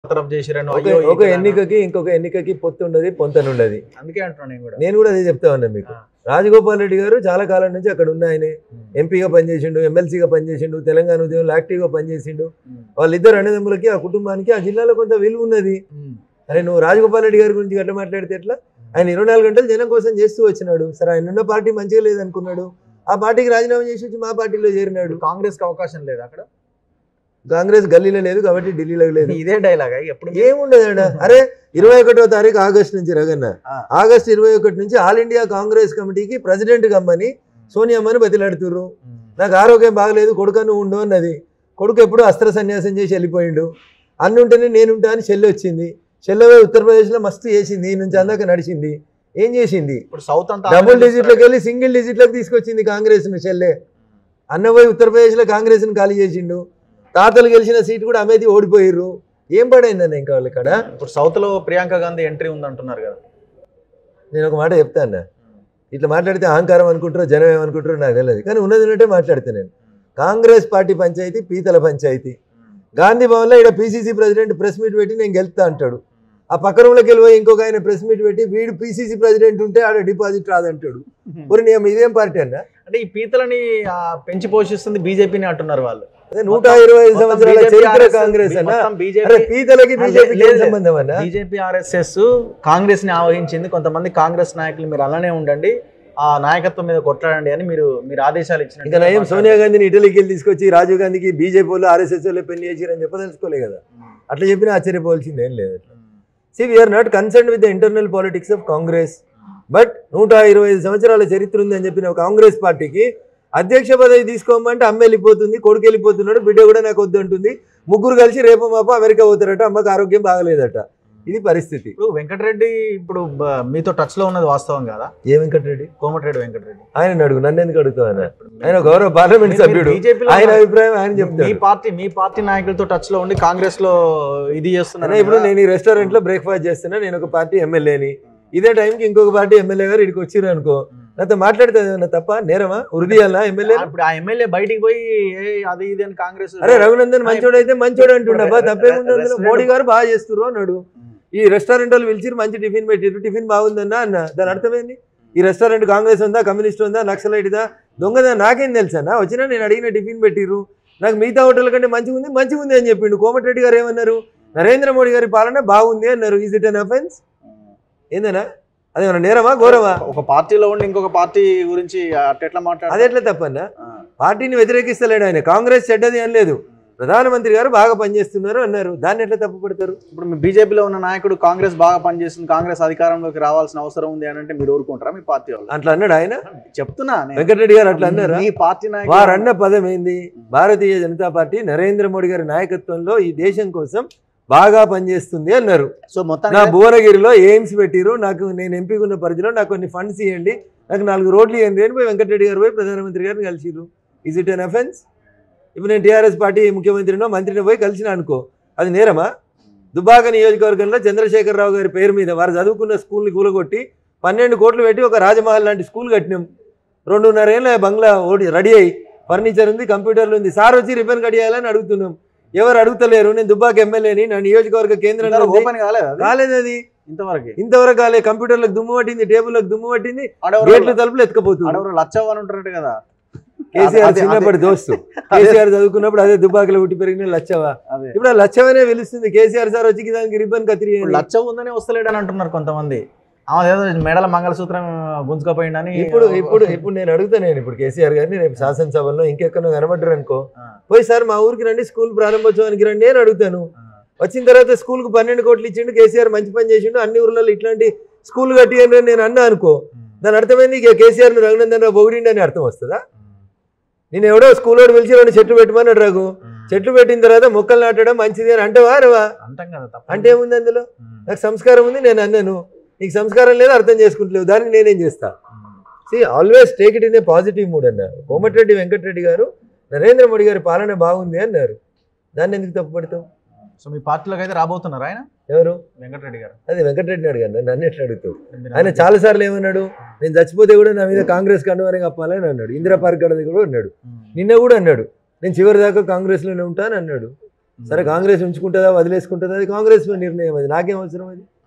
బర్తరఫ్ చేసిరని ఒక అయ్యో ఒక ఎన్నికకి ఇంకొక ఎన్నికకి పొత్తు ఉండదు పొంతనుండదు అందుకే అంటున్నాను నేను కూడా నేను కూడా అదే చెప్తా ఉన్నా మీకు ఆ. రాజగోపాల్ రెడ్డి గారు చాలా కాలం నుంచి అక్కడ ఉన్న ఆయనే ఎంపీగా పనిచేసిండు ఎమ్మెల్సీగా పనిచేసిండు తెలంగాణ ఉద్యమంలో యాక్టివ్గా పనిచేసిండు ఉమ్. వాళ్ళిద్దరు అన్నదమ్ములకి ఆ కుటుంబానికి ఆ జిల్లాలో కొంత విలువ ఉన్నది ఉమ్. అరే నువ్వు రాజగోపాల్ రెడ్డి గారి గురించి గట్ల మాట్లాడితే ఎట్లా ఆయన ఇరవై నాలుగు గంటలు జనం కోసం చేస్తూ వచ్చినాడు సరే ఆయన ఉన్న పార్టీ మంచిగా లేదనుకున్నాడు ఆ పార్టీకి రాజీనామా చేసి వచ్చి మా పార్టీలో చేరినాడు కాంగ్రెస్ కి అవకాశం లేదు అక్కడ కాంగ్రెస్ గల్లీలో లేదు కాబట్టి ఢిల్లీలో లేదు ఇదే డైలాగ్ ఎప్పుడు ఏముండదు ఆడ అరే ఇరవై ఒకటో తారీఖు ఆగస్ట్ నుంచి రగన్న ఆ. ఆగస్ట్ ఇరవై ఒకటి నుంచి ఆల్ ఇండియా కాంగ్రెస్ కమిటీకి ప్రెసిడెంట్ కమ్మని సోనియమ్మని బతిలాడుతుర్రు ఉమ్. నాకు ఆరోగ్యం బాగలేదు కొడుకు నువ్వు ఉండు అన్నది కొడుకు ఎప్పుడు అస్త్ర సన్యాసం చేసి వెళ్ళిపోయిండు అన్నుంటేనే నేనుంటా అని చెల్లి వచ్చింది చెల్లె ఉత్తరప్రదేశ్లో మస్తు చేసింది ఈ నుంచి అందాక నడిచింది ఏం చేసింది ఇప్పుడు సౌత్ అంతా డబుల్ ఆంధ్రప్రదేశ్ డిజిట్లోకి వెళ్ళి సింగిల్ డిజిట్లోకి తీసుకొచ్చింది కాంగ్రెస్ ను చెల్లె అన్నపోయి ఉత్తరప్రదేశ్లో కాంగ్రెస్ ని ఖాళీ చేసిండు తాతలు గెలిచిన సీట్ కూడా అమేది ఓడిపోయిర్రు ఏం పడైందన్న ఇంకా వాళ్ళు ఇక్కడ ఇప్పుడు సౌత్ లో ప్రియాంక గాంధీ ఎంట్రీ ఉంది అంటున్నారు కదా నేను ఒక మాట చెప్తా అన్న ఇట్లా మాట్లాడితే అహంకారం అనుకుంటారో జనం ఏమనుకుంటారో నాకు తెలియదు కానీ ఉన్నది ఉన్నట్టే మాట్లాడితే నేను కాంగ్రెస్ పార్టీ పంచాయతీ పీతల పంచాయతీ గాంధీ భవన్లో ఇక్కడ పీసీసీ ప్రెసిడెంట్ ప్రెస్ మీట్ పెట్టి నేను గెలుస్తా అంటాడు ఆ పక్క రూమ్లోకి వెళ్ళిపోయి ఇంకొక ఆయన ప్రెస్ మీట్ పెట్టి వీడు పీసీసీ ప్రెసిడెంట్ ఉంటే ఆడ డిపాజిట్ రాదంటాడు మరి నేను ఇదేం పార్టీ అన్న అంటే ఈ పీతలని ఆ, పెంచి పోషిస్తుంది బీజేపీని అంటున్నారు వాళ్ళు అదే నూట ఇరవై ఐదు సంవత్సరాల చరిత్ర కాంగ్రెస్ అన్న అరే బీజేపీ పీతలకి లేదు, బీజేపీకి ఏం లేదు. సంబంధం అన్న బీజేపీ ఆర్ఎస్ఎస్ కాంగ్రెస్ ని ఆవహించింది కొంతమంది కాంగ్రెస్ నాయకులు మీరు అలానే ఉండండి ఆ నాయకత్వం మీద కొట్లాడండి అని మీరు మీరు ఆదేశాలు ఇంకా ఇచ్చినట్టు నయం సోనియా గాంధీని ఇటలీకి వెళ్ళి తీసుకొచ్చి రాజీవ్ గాంధీకి బీజేపీ వాళ్ళు ఆర్ఎస్ఎస్ వాళ్ళు పెళ్లి చేసిరని చెప్పదలుచుకోలే కదా అట్లా చెప్పినా ఆశ్చర్యపోవాల్సింది ఏం లేదు see we are not concern with the internal politics of Congress but నూట ఇరవై ఐదు సంవత్సరాల చరిత్ర ఉంది అని చెప్పిన కాంగ్రెస్ పార్టీకి అధ్యక్ష పదవి తీసుకోమంటే అమ్మ వెళ్ళిపోతుంది కొడుకు వెళ్ళిపోతున్నాడు బిడ్డ కూడా నాకు వద్దు అంటుంది ముగ్గురు కలిసి రేపు మాప అమెరికా పోతారట అమ్మకి ఆరోగ్యం బాగలేదట ఇది పరిస్థితి ఇప్పుడు వెంకటరెడ్డి ఇప్పుడు బ- మీతో టచ్ లో ఉన్నది వాస్తవం కదా ఏ వెంకటరెడ్డి కోమటిరెడ్డి వెంకటరెడ్డి ఆయన అడుగు నన్ను ఎందుకు అడుగుతావు ఆయన ఆయన గౌరవ పార్లమెంట్ మీరు- సభ్యుడు మీరు బీజేపీలో ఆయన ఉన్న- అభిప్రాయం ఆయన మీ చెప్తాడు పార్టీ మీ పార్టీ నాయకులతో టచ్ లో ఉండి కాంగ్రెస్ లో ఇది చేస్తున్నారు అన్న ఇప్పుడు నేను ఈ రెస్టారెంట్ లో బ్రేక్ఫాస్ట్ చేస్తున్నా నేను ఒక పార్టీ ఎమ్మెల్యేని ఇదే టైంకి ఇంకొక పార్టీ ఎమ్మెల్యే గారు ఇక్కడికి వచ్చిర్రు అనుకో నాతో మాట్లాడితే ఏమన్నా తప్ప నేరమా ఉరిదియాలా ఎమ్మెల్యే ఇప్పుడు ఆ ఎమ్మెల్యే బయటికి పోయి "ఏ, అది ఇది అని కాంగ్రెస్ అరే రఘునందన్ మంచోడు అయితే మంచోడు అంటుండబ్బా తప్పేముంది అందులో మోడీ గారు బాగా చేస్తుర్రు అన్నాడు ఈ రెస్టారెంట్ వాళ్ళు పిలిచిరు మంచి టిఫిన్ పెట్టిర్రు టిఫిన్ బాగుందన్నా అన్న దాని అర్థమైంది ఈ రెస్టారెంట్ కాంగ్రెస్ ఉందా కమ్యూనిస్ట్ ఉందా నక్సలైట్దా దొంగదా నాకేం తెలుసన్నా వచ్చినా నేను అడిగిన టిఫిన్ పెట్టిర్రు నాకు మిగతా హోటల్ కంటే మంచిగా ఉంది మంచిగా ఉంది అని చెప్పిండు కోమటిరెడ్డి గారు ఏమన్నారు నరేంద్ర మోడీ గారి పాలన బాగుంది అన్నారు ఈజ్ ఇట్ అన్ అఫెన్స్ ఏందన్నా అదేమన్నా నేరమా ఘోరమా ఒక పార్టీలో ఉండి ఇంకొక పార్టీ గురించి అట్లా అది మాట్లాడారు ఎట్లా తప్పన్నా పార్టీని వ్యతిరేకిస్తలేడు ఆయన కాంగ్రెస్ చెడ్డది అని లేదు ప్రధానమంత్రి గారు బాగా పనిచేస్తున్నారు అన్నారు దాన్ని ఎట్లా తప్పు పడతారు ఇప్పుడు మీ బీజేపీలో ఉన్న నాయకుడు కాంగ్రెస్ బాగా పనిచేస్తుంది కాంగ్రెస్ అధికారంలోకి రావాల్సిన అవసరం ఉంది అని అంటే మీరు ఊరుకుంటారా మీ పార్టీ వాళ్ళు అట్లా అన్నాడు ఆయన చెప్తున్నా నేను. వెంకటరెడ్డి గారు అట్లా అన్నారా మీ పార్టీ నాయకుడు వారన్న పదం ఏంది భారతీయ జనతా పార్టీ నరేంద్ర మోడీ గారి నాయకత్వంలో ఈ దేశం కోసం బాగా పనిచేస్తుంది అన్నారు సో నా మొత్తానికి భువనగిరిలో ఎయిమ్స్ పెట్టిరు నాకు నేను ఎంపీగా ఉన్న పరిధిలో నాకు కొన్ని ఫండ్స్ ఇవ్వండి నాకు నాలుగు రోడ్లు ఇవ్వండి అని పోయి వెంకటరెడ్డి గారు పోయి ప్రధానమంత్రి గారిని కలిసిరు ఇజ్ ఇట్ అన్ అఫెన్స్ ఇప్పుడు నేను టీఆర్ఎస్ పార్టీ ముఖ్యమంత్రినో మంత్రినో పోయి కలిసిన అనుకో అది నేరమా దుబాక నియోజకవర్గంలో చంద్రశేఖరరావు గారి పేరు మీద వారు చదువుకున్న స్కూల్ని కూలగొట్టి పన్నెండు కోట్లు పెట్టి ఒక రాజమహల్ లాంటి స్కూల్ కట్టినాం రెండున్నర ఏళ్ళ బంగ్లా ఓడి రెడీ అయ్యి ఫర్నిచర్ ఉంది కంప్యూటర్లు ఉంది సార్ వచ్చి రిపేర్ కడియాలని అడుగుతున్నాం ఎవరు అడుగుతలేరు నేను దుబ్బాక ఎమ్మెల్యేని నా నియోజకవర్గ కేంద్రంలో ఉంది. ఓపెన్ కాలేదు అది? కాలేదు అది ఇంతవరకు ఇంతవరకు కాలే కంప్యూటర్లకు దుమ్ము పట్టింది టేబుల్లకు దుమ్ము పట్టింది ఆడెవరో గేట్లు తలుపులు ఎత్తుకపోతుంది ఆడెవరో లచ్చవ్వ అని ఉంటారట కదా కేసీఆర్ అదే- చిన్నప్పటి అదే- దోస్తు కేసీఆర్ చదువుకున్నప్పుడు అదే దుబ్బాకలో పుట్టి పెరిగిన లచ్చవా అదే ఇప్పుడు ఆ లచ్చవనే పిలుస్తుంది కేసీఆర్ సార్ వచ్చి దానికి రిబ్బన్ కత్తిరి ఇప్పుడు లచ్చ ఉందని వస్తలేడు అని అంటున్నారు కొంతమంది ఆమె ఏదో మెడల మంగళసూత్రం గుంజుకపోయిందని ఇప్పుడు ఇప్పుడు ఇప్పుడు నేను అడుగుతా నేను ఇప్పుడు కేసీఆర్ గారిని రేపు శాసనసభలో ఇంకెక్కడో కనబడ్డారు అనుకో ఆ, పోయి సార్ మా ఊరికి రండి స్కూల్ ప్రారంభోత్సవానికి రండి అని అడుగుతాను ఆ. వచ్చిన తర్వాత స్కూల్కి పన్నెండు కోట్లు ఇచ్చిండు కేసీఆర్ మంచి పని చేసిండు అన్ని ఊర్లలో ఇట్లాంటి స్కూల్ కట్టి అని నేను అన్నా అనుకో దాని అర్థమైంది ఇక కేసీఆర్ రఘునందన్ రావు పొగిడిండి అని అర్థం వస్తుందా నేను ఎవడో స్కూల్ వాడు పిలిచి రెండు చెట్లు పెట్టమన్నాడు రఘు చెట్లు పెట్టిన తర్వాత మొక్కలు నాటడం మంచిది అని అంటవా రవా అంటాం కదా తప్ప అంటే ఏముంది అందులో నాకు సంస్కారం ఉంది నేను అన్నాను నీకు సంస్కారం లేదు అర్థం చేసుకుంటలేవు దాన్ని నేనేం చేస్తా see always take it in a positive mood అన్నారు కోమటిరెడ్డి వెంకటరెడ్డి గారు నరేంద్ర మోడీ గారి పాలన బాగుంది అన్నారు దాన్ని ఎందుకు తప్పుపడతావు సో మీ పార్టీలోకి అయితే రాబోతున్నారు ఆయన ఎవరు వెంకటరెడ్డి గారు అది వెంకటరెడ్డిని అడిగాను నన్ను ఎట్లా అడుగుతావు మీరు ఆయన చాలా సార్లు ఏమన్నాడు నేను చచ్చిపోతే కూడా నా మీద కాంగ్రెస్ కండువానే కప్పాలని అన్నాడు ఇందిరా పార్క్ గడది కూడా అన్నాడు ఉమ్. నిన్న కూడా అన్నాడు నేను చివరి దాకా కాంగ్రెస్లోనే ఉంటాను అన్నాడు సరే కాంగ్రెస్ ఉంచుకుంటుందా వదిలేసుకుంటుందా అది కాంగ్రెస్ నిర్ణయం అది నాకేం అవసరం అది